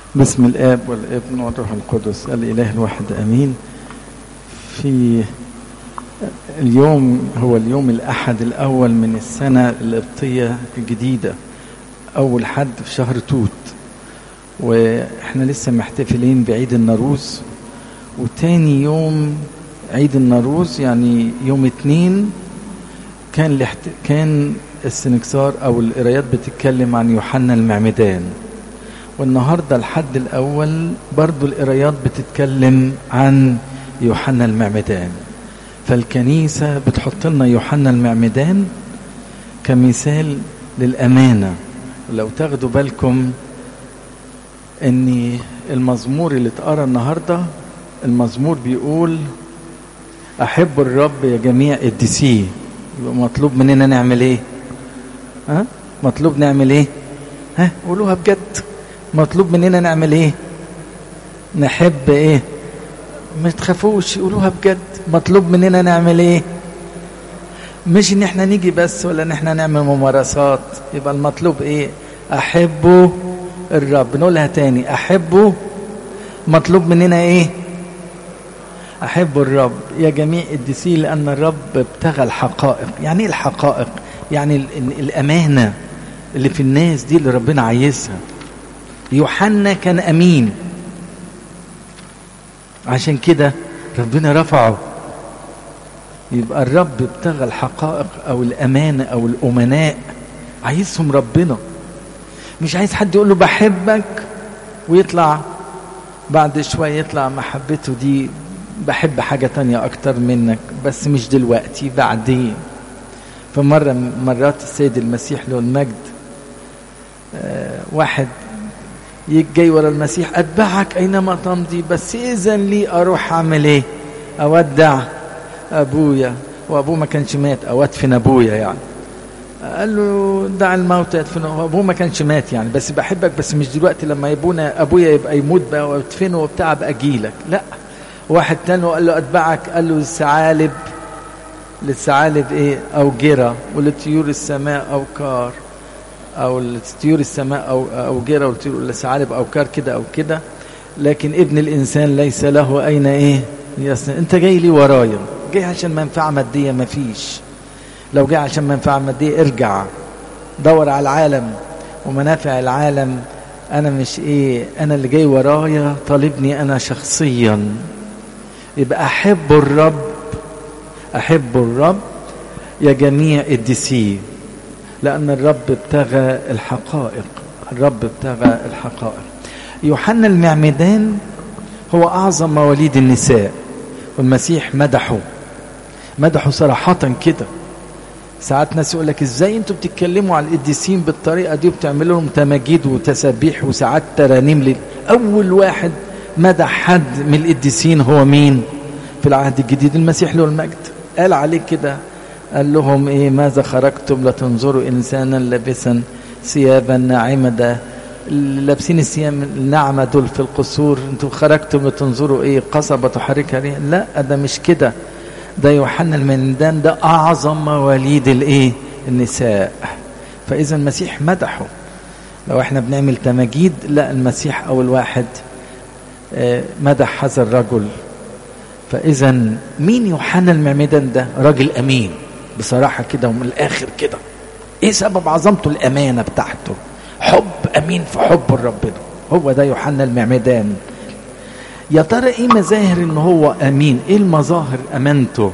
بسم الآب والابن والروح القدس الإله الواحد أمين في اليوم هو اليوم الأحد الأول من السنة القبطية الجديدة أول حد في شهر توت وإحنا لسه محتفلين بعيد الناروز وتاني يوم عيد الناروز يعني يوم اتنين كان الاحت... كان السنكسار أو القرايات بتتكلم عن يوحنا المعمدان والنهارده الحد الاول برضو القرايات بتتكلم عن يوحنا المعمدان فالكنيسه بتحط لنا يوحنا المعمدان كمثال للامانه لو تاخدوا بالكم ان المزمور اللي اتقرا النهارده المزمور بيقول احب الرب يا جميع قديسيه يبقى مطلوب مننا نعمل ايه ها مطلوب نعمل ايه ها قولوها بجد مطلوب مننا نعمل ايه نحب ايه ما تخافوش يقولوها بجد مطلوب مننا نعمل ايه مش ان احنا نيجي بس ولا ان احنا نعمل ممارسات يبقى المطلوب ايه احبه الرب نقولها تاني احبه مطلوب مننا ايه احب الرب يا جميع الدسي لان الرب ابتغى الحقائق يعني ايه الحقائق يعني الامانه اللي في الناس دي اللي ربنا عايزها يوحنا كان امين عشان كده ربنا رفعه يبقى الرب ابتغى الحقائق او الامانه او الامناء عايزهم ربنا مش عايز حد يقول له بحبك ويطلع بعد شويه يطلع محبته دي بحب حاجه تانية اكتر منك بس مش دلوقتي بعدين فمره مرات السيد المسيح له المجد آه واحد جاي ورا المسيح اتبعك اينما تمضي بس اذا لي اروح اعمل ايه اودع ابويا وابوه ما كانش مات او ادفن ابويا يعني قال له دع الموت يدفنه وابوه ما كانش مات يعني بس بحبك بس مش دلوقتي لما يبونا ابويا يبقى يموت بقى وادفنه وبتاع ابقى اجيلك لا واحد تاني قال له اتبعك قال له الثعالب للثعالب ايه اوجره ولطيور السماء اوكار او طيور السماء او او جيره والطيور الثعالب او كار كده او كده لكن ابن الانسان ليس له اين ايه يصنع انت جاي لي ورايا جاي عشان منفعه ماديه ما فيش لو جاي عشان منفعه ماديه ارجع دور على العالم ومنافع العالم انا مش ايه انا اللي جاي ورايا طالبني انا شخصيا يبقى احب الرب احب الرب يا جميع الدسيه لأن الرب ابتغى الحقائق الرب ابتغى الحقائق يوحنا المعمدان هو أعظم مواليد النساء والمسيح مدحه مدحه صراحة كده ساعات ناس يقول لك ازاي انتوا بتتكلموا على القديسين بالطريقه دي وبتعملوا لهم تماجيد وتسابيح وساعات ترانيم لل... اول واحد مدح حد من القديسين هو مين في العهد الجديد المسيح له المجد قال عليه كده قال لهم ايه ماذا خرجتم لتنظروا انسانا لابسا ثيابا ناعمه ده لابسين الثياب الناعمه دول في القصور انتوا خرجتم لتنظروا ايه قصبه تحركها ريح لا ده مش كده ده يوحنا المندان ده اعظم مواليد الايه النساء فاذا المسيح مدحه لو احنا بنعمل تماجيد لا المسيح اول واحد مدح هذا الرجل فاذا مين يوحنا المعمدان ده راجل امين بصراحة كده ومن الآخر كده إيه سبب عظمته الأمانة بتاعته حب أمين في حب ربنا هو ده يوحنا المعمدان يا ترى إيه مظاهر إن هو أمين إيه المظاهر أمانته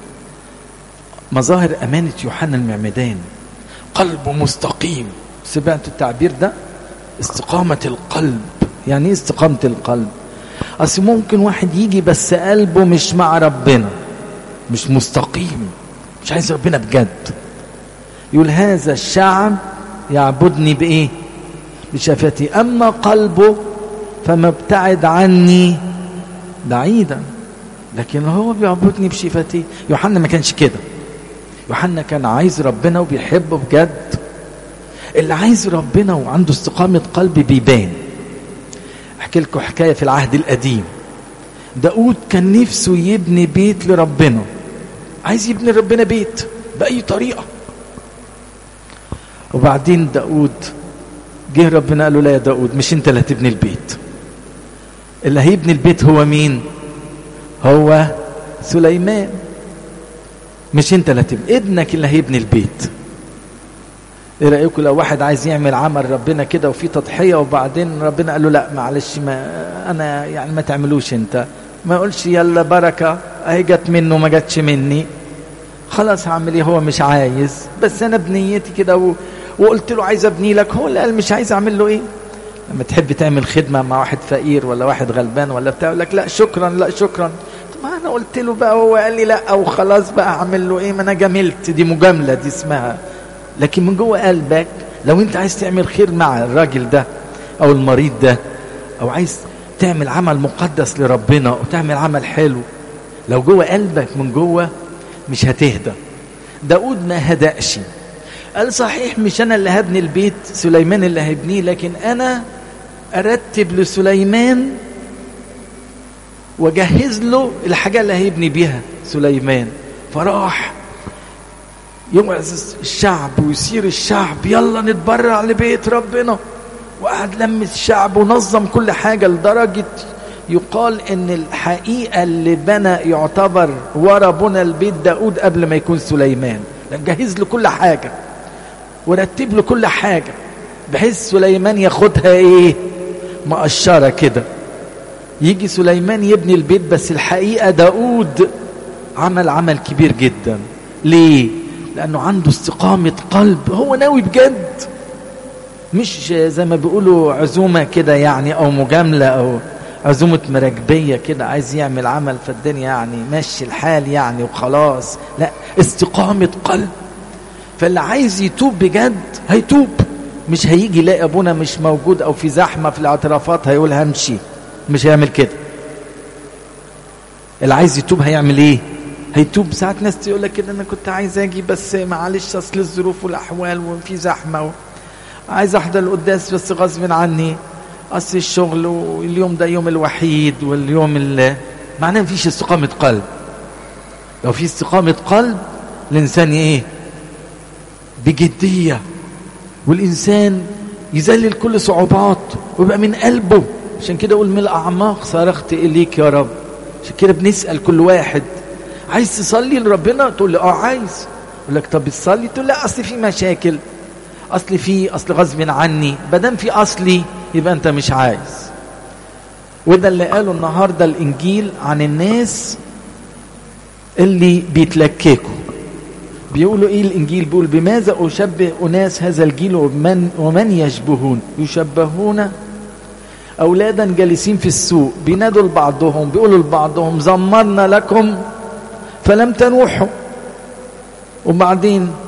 مظاهر أمانة يوحنا المعمدان قلبه مستقيم سمعت التعبير ده استقامة القلب يعني إيه استقامة القلب أصل ممكن واحد يجي بس قلبه مش مع ربنا مش مستقيم مش عايز ربنا بجد يقول هذا الشعب يعبدني بايه بشفتي اما قلبه فمبتعد عني بعيدا لكن هو بيعبدني بشفتي يوحنا ما كانش كده يوحنا كان عايز ربنا وبيحبه بجد اللي عايز ربنا وعنده استقامة قلب بيبان احكي لكم حكاية في العهد القديم داود كان نفسه يبني بيت لربنا عايز يبني ربنا بيت بأي طريقة وبعدين داود جه ربنا قال له لا يا داود مش انت اللي هتبني البيت اللي هيبني البيت هو مين هو سليمان مش انت اللي هتبني ابنك اللي هيبني البيت ايه رايكم لو واحد عايز يعمل عمل ربنا كده وفي تضحيه وبعدين ربنا قال له لا معلش ما انا يعني ما تعملوش انت ما يقولش يلا بركه اهي جت منه ما جاتش مني خلاص هعمل ايه هو مش عايز بس انا بنيتي كده و... وقلت له عايز ابني لك هو اللي قال مش عايز اعمل له ايه لما تحب تعمل خدمه مع واحد فقير ولا واحد غلبان ولا بتاع يقول لك لا شكرا لا شكرا طب ما انا قلت له بقى هو قال لي لا وخلاص بقى اعمل له ايه ما انا جملت دي مجامله دي اسمها لكن من جوه قلبك لو انت عايز تعمل خير مع الراجل ده او المريض ده او عايز تعمل عمل مقدس لربنا وتعمل عمل حلو لو جوه قلبك من جوه مش هتهدى داود ما هدأش قال صحيح مش انا اللي هبني البيت سليمان اللي هيبنيه لكن انا ارتب لسليمان وجهز له الحاجة اللي هيبني بيها سليمان فراح يوعظ الشعب ويسير الشعب يلا نتبرع لبيت ربنا وقعد لم الشعب ونظم كل حاجة لدرجة يقال ان الحقيقة اللي بنى يعتبر ورا بنى البيت داود قبل ما يكون سليمان لان جهز له كل حاجة ورتب له كل حاجة بحيث سليمان ياخدها ايه مقشرة كده يجي سليمان يبني البيت بس الحقيقة داود عمل عمل كبير جدا ليه لأنه عنده استقامة قلب هو ناوي بجد مش زي ما بيقولوا عزومة كده يعني أو مجاملة أو عزومة مراكبية كده عايز يعمل عمل في الدنيا يعني ماشي الحال يعني وخلاص لا استقامة قلب فاللي عايز يتوب بجد هيتوب مش هيجي يلاقي ابونا مش موجود او في زحمه في الاعترافات هيقول همشي مش هيعمل كده اللي عايز يتوب هيعمل ايه هيتوب ساعات ناس تقول لك كده انا كنت عايز اجي بس معلش اصل الظروف والاحوال وفي زحمه و... عايز احضر القداس بس غصب عني اصل الشغل واليوم ده يوم الوحيد واليوم اللي معناه مفيش استقامه قلب لو في استقامه قلب الانسان ايه بجديه والإنسان يذلل كل صعوبات ويبقى من قلبه عشان كده أقول من الأعماق صرخت إليك يا رب عشان كده بنسأل كل واحد عايز تصلي لربنا تقول لي اه عايز يقول لك طب تصلي تقول لا اصل في مشاكل اصل في اصل غصب عني بدل في اصلي يبقى انت مش عايز وده اللي قاله النهارده الانجيل عن الناس اللي بيتلككوا بيقولوا ايه الانجيل بيقول بماذا اشبه اناس هذا الجيل ومن ومن يشبهون يشبهون اولادا جالسين في السوق بينادوا لبعضهم بيقولوا لبعضهم زمرنا لكم فلم تنوحوا وبعدين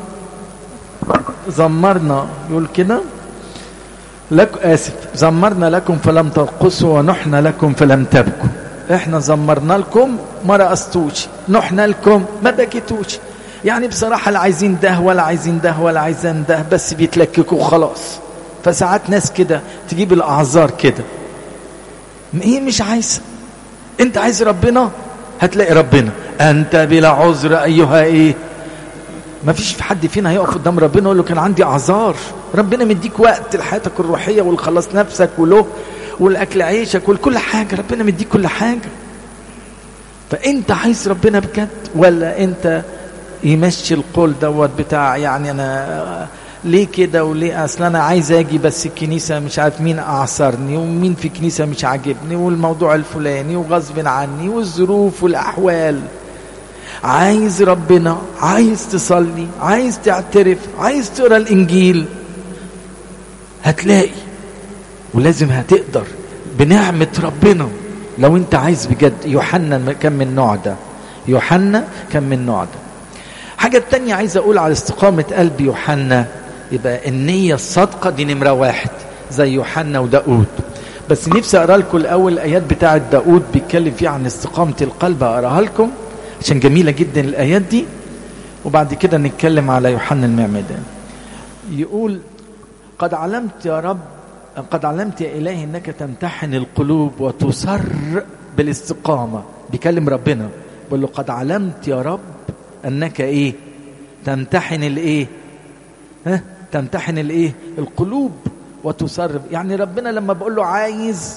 زمرنا يقول كده لك اسف زمرنا لكم فلم ترقصوا ونحنا لكم فلم تبكوا احنا زمرنا لكم ما رقصتوش نحنا لكم ما بكيتوش يعني بصراحة لا عايزين ده ولا عايزين ده ولا عايزين ده بس بيتلككوا خلاص فساعات ناس كده تجيب الأعذار كده هي مش عايزة انت عايز ربنا هتلاقي ربنا انت بلا عذر ايها ايه ما فيش في حد فينا هيقف قدام ربنا يقول له كان عندي اعذار ربنا مديك وقت لحياتك الروحيه والخلاص نفسك وله والاكل عيشك وكل حاجه ربنا مديك كل حاجه فانت عايز ربنا بجد ولا انت يمشي القول دوت بتاع يعني انا ليه كده وليه اصل انا عايز اجي بس الكنيسه مش عارف مين اعصرني ومين في كنيسه مش عاجبني والموضوع الفلاني وغصب عني والظروف والاحوال عايز ربنا عايز تصلي عايز تعترف عايز تقرا الانجيل هتلاقي ولازم هتقدر بنعمه ربنا لو انت عايز بجد يوحنا كان من النوع ده يوحنا كان من النوع ده حاجة تانية عايز أقول على استقامة قلب يوحنا يبقى النية الصادقة دي نمرة واحد زي يوحنا وداود بس نفسي أقرأ لكم الأول الآيات بتاعة داود بيتكلم فيها عن استقامة القلب أقراها لكم عشان جميلة جدا الآيات دي وبعد كده نتكلم على يوحنا المعمدان يقول قد علمت يا رب قد علمت يا إلهي أنك تمتحن القلوب وتصر بالاستقامة بيكلم ربنا بيقول له قد علمت يا رب انك ايه تمتحن الايه ها تمتحن الايه القلوب وتصرف يعني ربنا لما بقول له عايز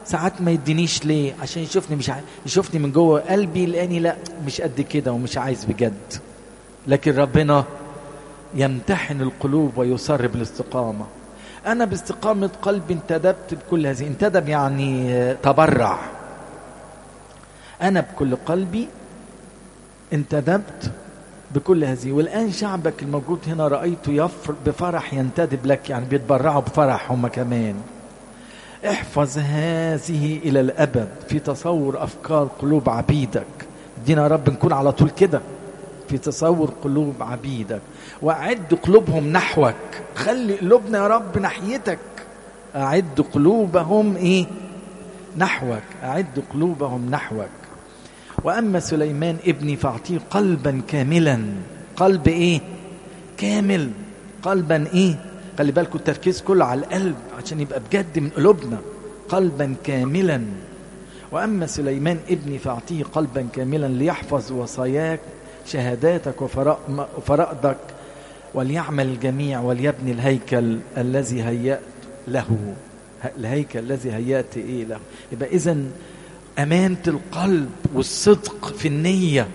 ساعات ما يدينيش ليه عشان يشوفني مش ع... يشوفني من جوه قلبي لاني لا مش قد كده ومش عايز بجد لكن ربنا يمتحن القلوب ويصر بالاستقامة أنا باستقامة قلبي انتدبت بكل هذه انتدب يعني تبرع أنا بكل قلبي انتدبت بكل هذه والآن شعبك الموجود هنا رأيته يفر بفرح ينتدب لك يعني بيتبرعوا بفرح هم كمان احفظ هذه إلى الأبد في تصور أفكار قلوب عبيدك دينا يا رب نكون على طول كده في تصور قلوب عبيدك وأعد قلوبهم نحوك خلي قلوبنا يا رب ناحيتك أعد قلوبهم إيه نحوك أعد قلوبهم نحوك وأما سليمان ابني فأعطيه قلبا كاملا قلب إيه كامل قلبا إيه خلي بالكم التركيز كله على القلب عشان يبقى بجد من قلوبنا قلبا كاملا وأما سليمان ابني فأعطيه قلبا كاملا ليحفظ وصاياك شهاداتك وفرائضك وليعمل الجميع وليبني الهيكل الذي هيأت له الهيكل الذي هيأت إيه له يبقى إذا أمانة القلب والصدق في النية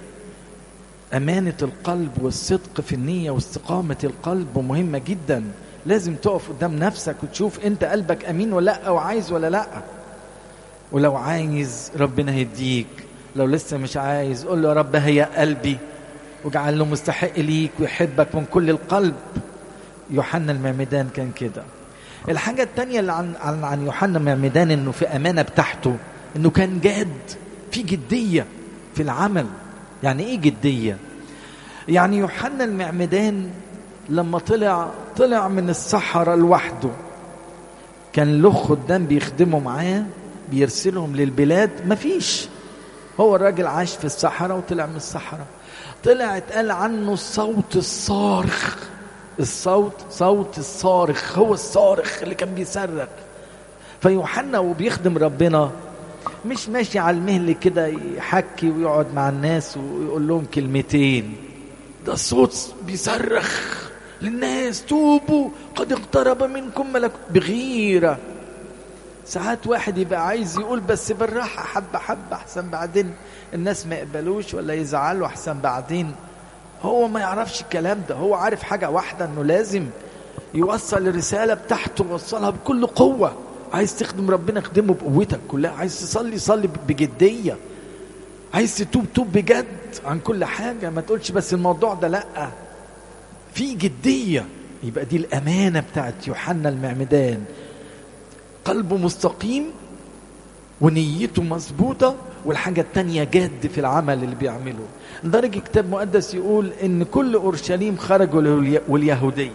أمانة القلب والصدق في النية واستقامة القلب مهمة جدا لازم تقف قدام نفسك وتشوف أنت قلبك أمين ولا لأ وعايز ولا لأ ولو عايز ربنا هيديك لو لسه مش عايز قول له يا رب هي قلبي واجعل له مستحق ليك ويحبك من كل القلب يوحنا المعمدان كان كده الحاجة التانية اللي عن, عن, عن يوحنا المعمدان انه في امانة بتاعته انه كان جاد في جدية في العمل يعني ايه جدية يعني يوحنا المعمدان لما طلع طلع من الصحراء لوحده كان له خدام بيخدموا معاه بيرسلهم للبلاد مفيش هو الراجل عاش في الصحراء وطلع من الصحراء طلع اتقال عنه الصوت الصارخ الصوت صوت الصارخ هو الصارخ اللي كان بيصرخ فيوحنا وبيخدم ربنا مش ماشي على المهل كده يحكي ويقعد مع الناس ويقول لهم كلمتين ده الصوت بيصرخ للناس توبوا قد اقترب منكم ملك بغيرة ساعات واحد يبقى عايز يقول بس بالراحة حبة حبة أحسن بعدين الناس ما يقبلوش ولا يزعلوا أحسن بعدين هو ما يعرفش الكلام ده هو عارف حاجة واحدة أنه لازم يوصل الرسالة بتاعته يوصلها بكل قوة عايز تخدم ربنا خدمه بقوتك كلها عايز تصلي صلي بجدية عايز تتوب توب بجد عن كل حاجة ما تقولش بس الموضوع ده لأ في جدية يبقى دي الأمانة بتاعت يوحنا المعمدان قلبه مستقيم ونيته مظبوطة والحاجة التانية جاد في العمل اللي بيعمله لدرجة كتاب مقدس يقول إن كل أورشليم خرجوا واليهودية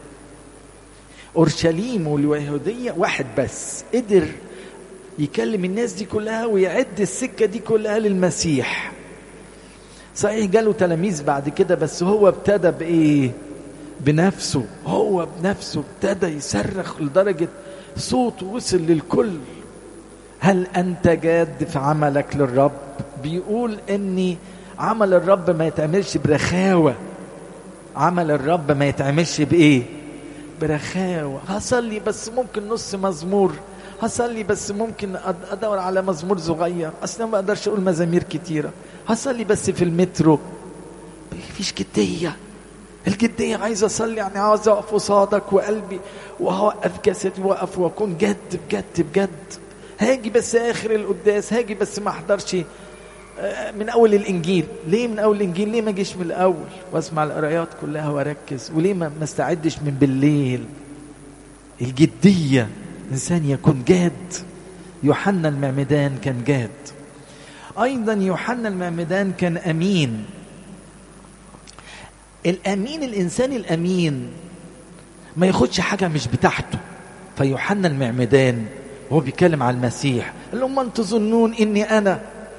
أورشليم واليهودية واحد بس قدر يكلم الناس دي كلها ويعد السكة دي كلها للمسيح صحيح جاله تلاميذ بعد كده بس هو ابتدى بإيه بنفسه هو بنفسه ابتدى يصرخ لدرجة صوته وصل للكل هل أنت جاد في عملك للرب بيقول أني عمل الرب ما يتعملش برخاوة عمل الرب ما يتعملش بإيه برخاوة هصلي بس ممكن نص مزمور هصلي بس ممكن ادور على مزمور صغير اصلا ما اقدرش اقول مزامير كتيره هصلي بس في المترو مفيش جديه الجديه عايز اصلي يعني عاوز اقف قصادك وقلبي واوقف جسدي واقف واكون جد بجد بجد هاجي بس اخر القداس هاجي بس ما احضرش من اول الانجيل ليه من اول الانجيل ليه ما اجيش من الاول واسمع القرايات كلها واركز وليه ما استعدش من بالليل الجديه الإنسان يكون جاد يوحنا المعمدان كان جاد أيضا يوحنا المعمدان كان أمين الأمين الإنسان الأمين ما ياخدش حاجة مش بتاعته فيوحنا المعمدان وهو بيتكلم على المسيح قال لهم من تظنون إني أنا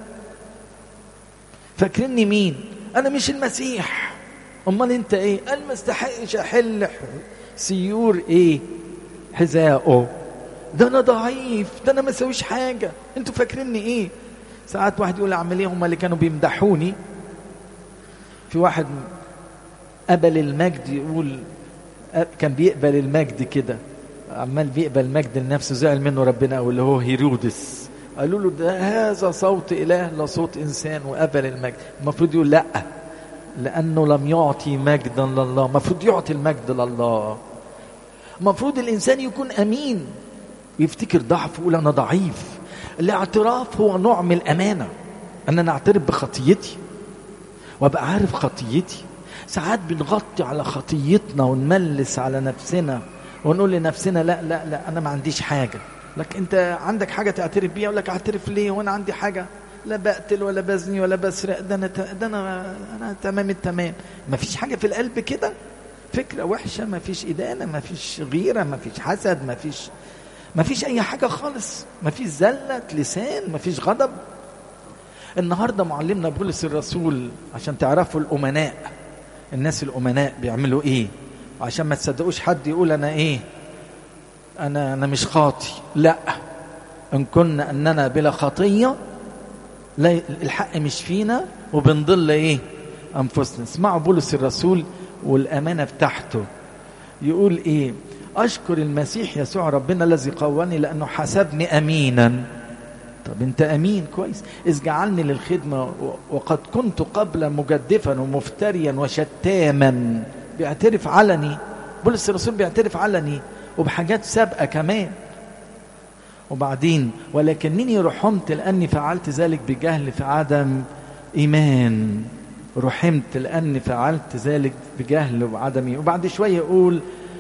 فاكرني مين أنا مش المسيح أمال أنت إيه قال ما استحقش أحل سيور إيه حذائه ده انا ضعيف ده انا ما اسويش حاجه انتوا فاكريني ايه ساعات واحد يقول اعمل ايه هم اللي كانوا بيمدحوني في واحد قبل المجد يقول كان بيقبل المجد كده عمال بيقبل مجد لنفسه زعل منه ربنا او اللي هو هيرودس قالوا له ده هذا صوت اله لا صوت انسان وقبل المجد المفروض يقول لا لانه لم يعطي مجدا لله المفروض يعطي المجد لله المفروض الانسان يكون امين ويفتكر ضعفه يقول انا ضعيف الاعتراف هو نوع من الامانه ان انا اعترف بخطيتي وابقى عارف خطيتي ساعات بنغطي على خطيتنا ونملس على نفسنا ونقول لنفسنا لا لا لا انا ما عنديش حاجه لك انت عندك حاجه تعترف بيها اقول لك اعترف ليه وانا عندي حاجه لا بقتل ولا بزني ولا بسرق ده انا ده انا انا تمام التمام ما فيش حاجه في القلب كده فكره وحشه ما فيش ادانه ما فيش غيره ما فيش حسد ما فيش ما فيش اي حاجه خالص ما فيش زله لسان ما فيش غضب النهارده معلمنا بولس الرسول عشان تعرفوا الامناء الناس الامناء بيعملوا ايه عشان ما تصدقوش حد يقول انا ايه انا انا مش خاطي لا ان كنا اننا بلا خطيه لا الحق مش فينا وبنضل ايه انفسنا اسمعوا بولس الرسول والامانه بتاعته يقول ايه اشكر المسيح يسوع ربنا الذي قواني لانه حسبني امينا طب انت امين كويس اذ جعلني للخدمه وقد كنت قبل مجدفا ومفتريا وشتاما بيعترف علني بولس الرسول بيعترف علني وبحاجات سابقه كمان وبعدين ولكنني رحمت لاني فعلت ذلك بجهل في عدم ايمان رحمت لاني فعلت ذلك بجهل وعدم إيمان. وبعد شويه يقول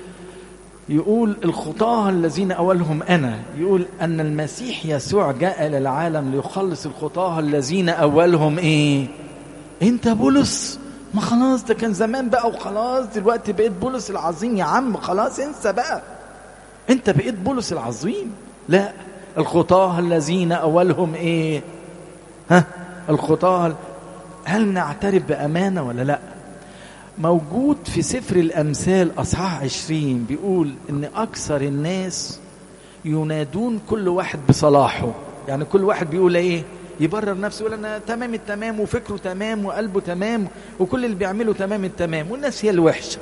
يقول الخطاة الذين أولهم أنا يقول أن المسيح يسوع جاء إلى العالم ليخلص الخطاة الذين أولهم إيه أنت بولس ما خلاص ده كان زمان بقى وخلاص دلوقتي بقيت بولس العظيم يا عم خلاص انسى بقى انت بقيت بولس العظيم لا الخطاة الذين أولهم إيه ها الخطاة هل نعترف بأمانة ولا لأ موجود في سفر الأمثال أصحاح عشرين بيقول إن أكثر الناس ينادون كل واحد بصلاحه يعني كل واحد بيقول إيه يبرر نفسه يقول أنا تمام التمام وفكره تمام وقلبه تمام وكل اللي بيعمله تمام التمام والناس هي الوحشة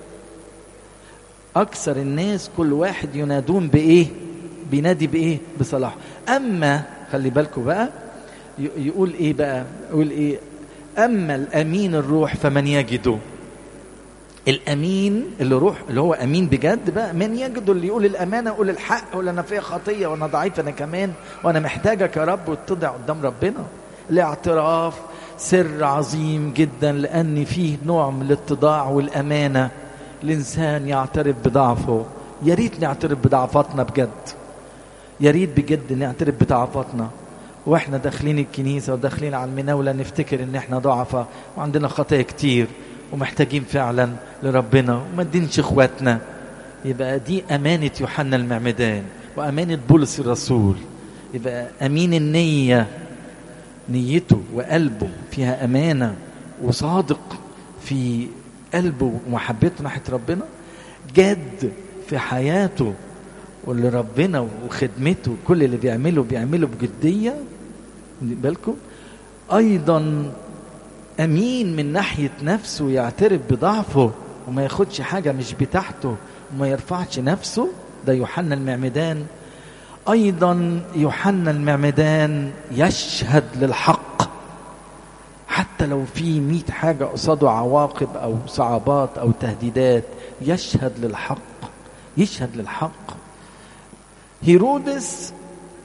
أكثر الناس كل واحد ينادون بإيه بينادي بإيه بصلاحه أما خلي بالكم بقى يقول إيه بقى يقول إيه أما الأمين الروح فمن يجده الامين اللي روح اللي هو امين بجد بقى من يجد اللي يقول الامانه يقول الحق يقول انا فيا خطيه وانا ضعيف انا كمان وانا محتاجك يا رب واتضع قدام ربنا الاعتراف سر عظيم جدا لان فيه نوع من الاتضاع والامانه الانسان يعترف بضعفه يا ريت نعترف بضعفاتنا بجد يا ريت بجد نعترف بضعفاتنا واحنا داخلين الكنيسه وداخلين على المناوله نفتكر ان احنا ضعفاء وعندنا خطايا كتير ومحتاجين فعلا لربنا وما ندينش اخواتنا يبقى دي امانه يوحنا المعمدان وامانه بولس الرسول يبقى امين النيه نيته وقلبه فيها امانه وصادق في قلبه ومحبته ناحيه ربنا جد في حياته واللي ربنا وخدمته كل اللي بيعمله بيعمله بجديه بالكم ايضا امين من ناحيه نفسه يعترف بضعفه وما ياخدش حاجه مش بتاعته وما يرفعش نفسه ده يوحنا المعمدان ايضا يوحنا المعمدان يشهد للحق حتى لو في مئة حاجة قصاده عواقب أو صعوبات أو تهديدات يشهد للحق يشهد للحق هيرودس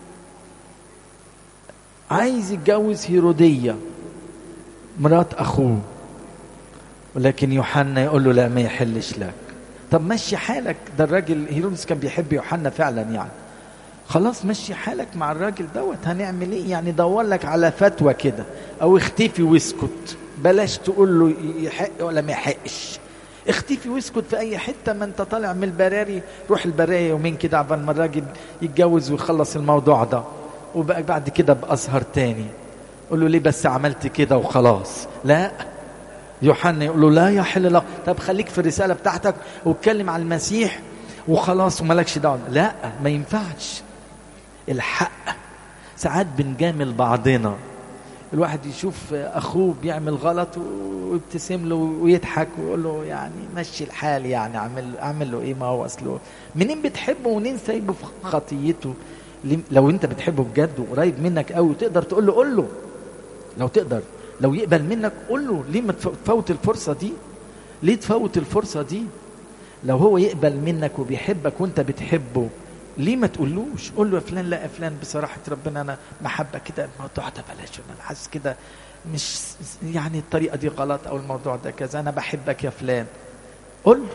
عايز يتجوز هيرودية مرات أخوه ولكن يوحنا يقول له لا ما يحلش لك طب مشي حالك ده الراجل هيرودس كان بيحب يوحنا فعلا يعني خلاص مشي حالك مع الراجل دوت هنعمل ايه يعني دور لك على فتوى كده او اختفي واسكت بلاش تقول له يحق ولا ما يحقش اختفي واسكت في اي حته ما انت طالع من البراري روح البراري يومين كده عبال ما الراجل يتجوز ويخلص الموضوع ده وبقى بعد كده بأظهر تاني قول له ليه بس عملت كده وخلاص لا يوحنا يقول له لا يحل لك طب خليك في الرساله بتاعتك واتكلم على المسيح وخلاص ومالكش دعوه لا ما ينفعش الحق ساعات بنجامل بعضنا الواحد يشوف اخوه بيعمل غلط ويبتسم له ويضحك ويقول له يعني مشي الحال يعني اعمل اعمل له ايه ما هو اصله منين بتحبه ومنين سايبه في خطيته لو انت بتحبه بجد وقريب منك قوي وتقدر تقول له قول له لو تقدر لو يقبل منك قول له ليه ما تفوت الفرصه دي ليه تفوت الفرصه دي لو هو يقبل منك وبيحبك وانت بتحبه ليه ما تقولوش قول له يا فلان لا يا فلان بصراحة ربنا أنا محبة كده الموضوع ده بلاش أنا حاسس كده مش يعني الطريقة دي غلط أو الموضوع ده كذا أنا بحبك يا فلان قول له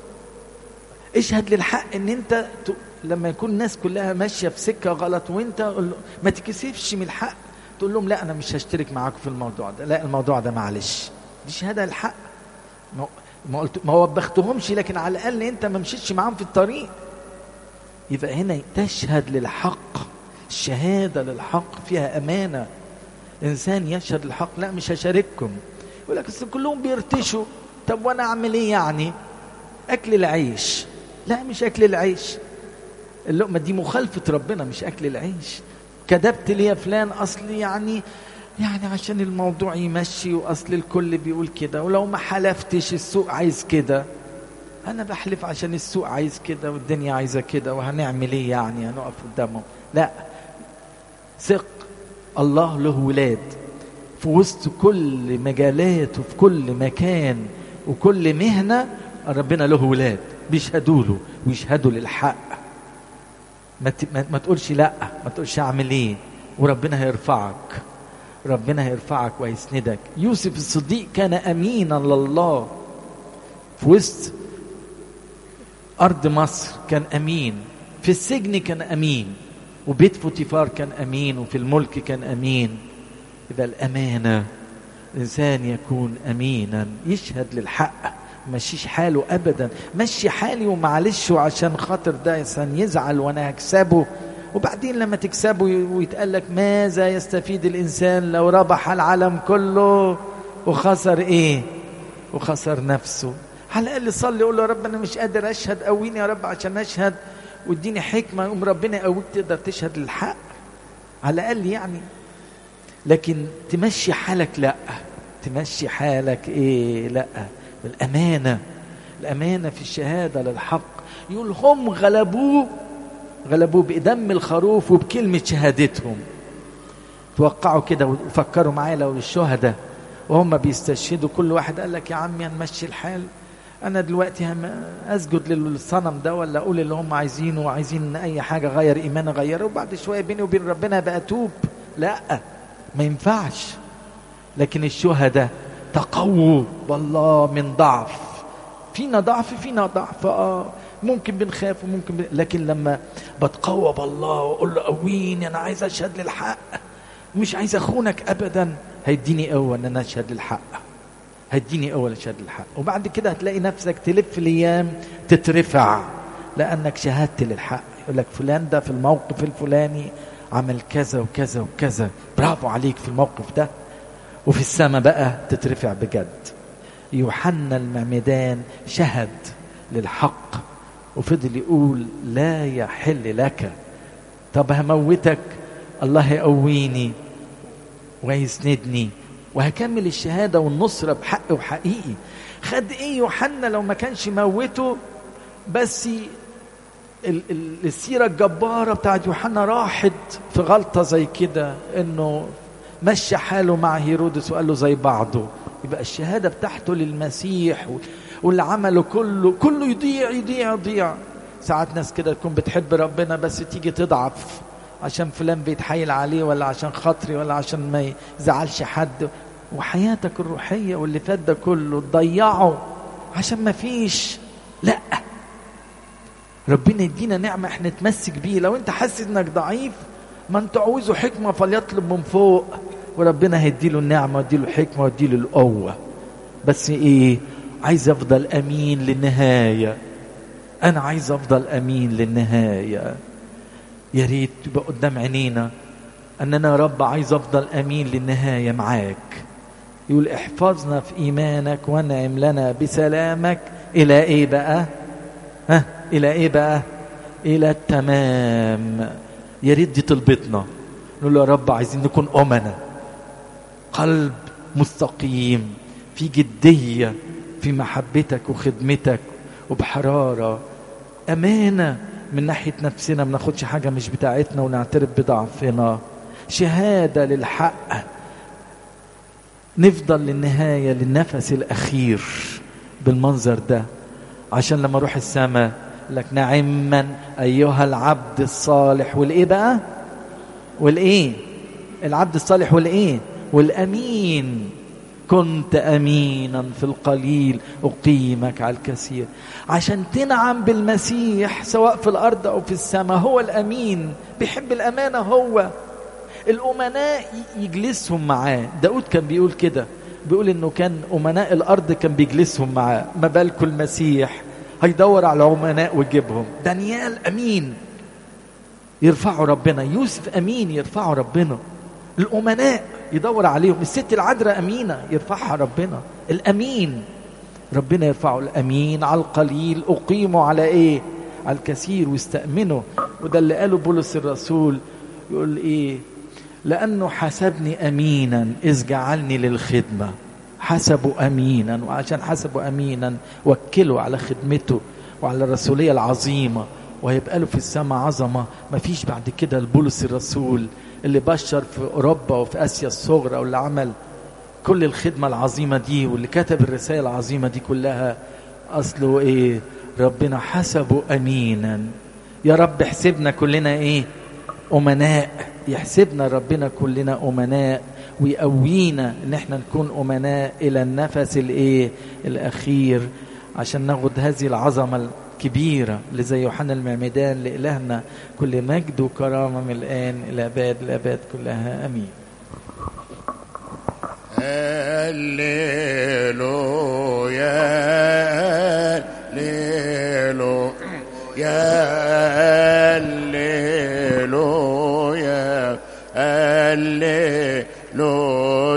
اشهد للحق ان انت ت... لما يكون الناس كلها ماشيه في سكه غلط وانت قول له ما تكسفش من الحق تقول لهم لا انا مش هشترك معاكم في الموضوع ده لا الموضوع ده معلش دي شهاده الحق ما ما قلت ما وبختهمش لكن على الاقل انت ما مشيتش معاهم في الطريق يبقى هنا تشهد للحق الشهاده للحق فيها امانه انسان يشهد للحق لا مش هشارككم يقول لك اصل كلهم بيرتشوا طب وانا اعمل ايه يعني اكل العيش لا مش اكل العيش اللقمه دي مخالفه ربنا مش اكل العيش كذبت لي يا فلان اصل يعني يعني عشان الموضوع يمشي واصل الكل بيقول كده ولو ما حلفتش السوق عايز كده انا بحلف عشان السوق عايز كده والدنيا عايزه كده وهنعمل ايه يعني هنقف قدامهم لا ثق الله له ولاد في وسط كل مجالات وفي كل مكان وكل مهنه ربنا له ولاد بيشهدوا له ويشهدوا للحق ما, ت... ما... ما تقولش لا ما تقولش اعمل ايه وربنا هيرفعك ربنا هيرفعك ويسندك يوسف الصديق كان امينا لله في وسط ارض مصر كان امين في السجن كان امين وبيت فوتيفار كان امين وفي الملك كان امين يبقى الامانه الانسان يكون امينا يشهد للحق مشيش حاله ابدا مشي حالي ومعلش وعشان خاطر ده انسان يزعل وانا هكسبه وبعدين لما تكسبه ويتقال لك ماذا يستفيد الانسان لو ربح العالم كله وخسر ايه وخسر نفسه على الاقل صلي قول له يا رب انا مش قادر اشهد قويني يا رب عشان اشهد واديني حكمه يقوم ربنا يقويك تقدر تشهد للحق على الاقل يعني لكن تمشي حالك لا تمشي حالك ايه لا الامانه الامانه في الشهاده للحق يقول هم غلبوه غلبوه بدم الخروف وبكلمه شهادتهم توقعوا كده وفكروا معايا لو الشهداء وهم بيستشهدوا كل واحد قال لك يا عمي هنمشي الحال انا دلوقتي هم اسجد للصنم ده ولا اقول اللي هم عايزينه وعايزين اي حاجه غير ايمان اغيره وبعد شويه بيني وبين ربنا بقى اتوب لا ما ينفعش لكن الشهداء تقووا والله من ضعف فينا ضعف فينا ضعف اه ممكن بنخاف وممكن بن... لكن لما بتقوى بالله واقول له قويني انا عايز اشهد للحق مش عايز اخونك ابدا هيديني قوه ان انا اشهد للحق هيديني قوه اشهد للحق وبعد كده هتلاقي نفسك تلف الايام تترفع لانك شهدت للحق يقول لك فلان ده في الموقف الفلاني عمل كذا وكذا وكذا برافو عليك في الموقف ده وفي السماء بقى تترفع بجد يوحنا المعمدان شهد للحق وفضل يقول لا يحل لك طب هموتك الله يقويني ويسندني وهكمل الشهاده والنصره بحق وحقيقي خد ايه يوحنا لو ما كانش موته بس السيره الجباره بتاعت يوحنا راحت في غلطه زي كده انه مشى حاله مع هيرودس وقال له زي بعضه يبقى الشهاده بتاعته للمسيح واللي عمله كله كله يضيع يضيع يضيع ساعات ناس كده تكون بتحب ربنا بس تيجي تضعف عشان فلان بيتحايل عليه ولا عشان خاطري ولا عشان ما يزعلش حد وحياتك الروحية واللي فات ده كله تضيعه عشان ما فيش لا ربنا يدينا نعمة احنا نتمسك بيه لو انت حاسس انك ضعيف ما انت عاوزه حكمة فليطلب من فوق وربنا هيديله النعمة ويديله الحكمة ويديله القوة بس ايه عايز افضل امين للنهاية انا عايز افضل امين للنهاية يا ريت تبقى قدام عينينا ان انا يا رب عايز افضل امين للنهاية معاك يقول احفظنا في ايمانك وانعم لنا بسلامك الى ايه بقى ها الى ايه بقى الى التمام يا ريت دي طلبتنا نقول له يا رب عايزين نكون امنا قلب مستقيم في جديه في محبتك وخدمتك وبحراره امانه من ناحيه نفسنا ما ناخدش حاجه مش بتاعتنا ونعترف بضعفنا شهاده للحق نفضل للنهايه للنفس الاخير بالمنظر ده عشان لما اروح السماء لك نعما ايها العبد الصالح والايه بقى والايه العبد الصالح والايه والامين كنت امينا في القليل اقيمك على الكثير عشان تنعم بالمسيح سواء في الارض او في السماء هو الامين بيحب الامانه هو الامناء يجلسهم معاه داود كان بيقول كده بيقول انه كان امناء الارض كان بيجلسهم معاه ما بالكم المسيح هيدور على امناء ويجيبهم دانيال امين يرفعوا ربنا يوسف امين يرفعوا ربنا الامناء يدور عليهم الست العذراء امينه يرفعها ربنا الامين ربنا يرفعه الامين على القليل اقيمه على ايه على الكثير واستامنه وده اللي قاله بولس الرسول يقول ايه لانه حسبني امينا اذ جعلني للخدمه حسبه امينا وعشان حسبه امينا وكله على خدمته وعلى الرسوليه العظيمه وهيبقى له في السماء عظمه مفيش بعد كده البولس الرسول اللي بشر في اوروبا وفي اسيا الصغرى واللي عمل كل الخدمه العظيمه دي واللي كتب الرسائل العظيمه دي كلها اصله ايه ربنا حسبه امينا يا رب احسبنا كلنا ايه امناء يحسبنا ربنا كلنا امناء ويقوينا ان احنا نكون امناء الى النفس الايه الاخير عشان ناخد هذه العظمه الكبيره اللي زي يوحنا المعمدان لالهنا كل مجد وكرامه من الان الى اباد الاباد كلها امين هللويا هللويا هللويا هللويا